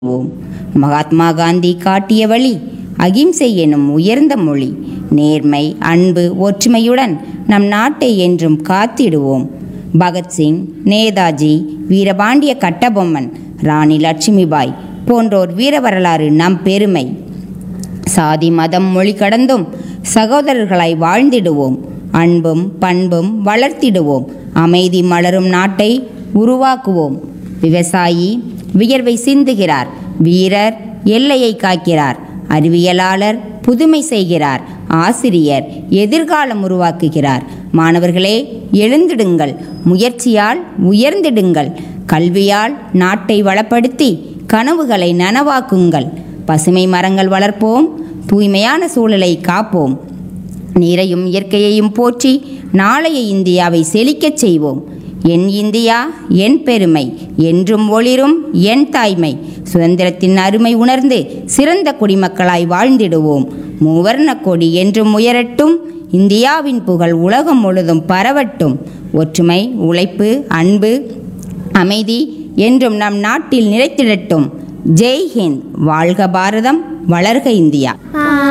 ஓம் மகாத்மா காந்தி காட்டிய வழி அகிம்சை எனும் உயர்ந்த மொழி நேர்மை அன்பு ஒற்றுமையுடன் நம் நாட்டை என்றும் காத்திடுவோம் பகத்சிங் நேதாஜி வீரபாண்டிய கட்டபொம்மன் ராணி லட்சுமிபாய் போன்றோர் வீர வரலாறு நம் பெருமை சாதி மதம் மொழி கடந்தும் சகோதரர்களாய் வாழ்ந்திடுவோம் அன்பும் பண்பும் வளர்த்திடுவோம் அமைதி மலரும் நாட்டை உருவாக்குவோம் விவசாயி வியர்வை சிந்துகிறார் வீரர் எல்லையை காக்கிறார் அறிவியலாளர் புதுமை செய்கிறார் ஆசிரியர் எதிர்காலம் உருவாக்குகிறார் மாணவர்களே எழுந்திடுங்கள் முயற்சியால் உயர்ந்திடுங்கள் கல்வியால் நாட்டை வளப்படுத்தி கனவுகளை நனவாக்குங்கள் பசுமை மரங்கள் வளர்ப்போம் தூய்மையான சூழலை காப்போம் நீரையும் இயற்கையையும் போற்றி நாளைய இந்தியாவை செழிக்கச் செய்வோம் என் இந்தியா என் பெருமை என்றும் ஒளிரும் என் தாய்மை சுதந்திரத்தின் அருமை உணர்ந்து சிறந்த குடிமக்களாய் வாழ்ந்திடுவோம் மூவர்ண கொடி என்றும் உயரட்டும் இந்தியாவின் புகழ் உலகம் முழுதும் பரவட்டும் ஒற்றுமை உழைப்பு அன்பு அமைதி என்றும் நம் நாட்டில் நிலைத்திடட்டும் ஜெய் ஹிந்த் வாழ்க பாரதம் வளர்க இந்தியா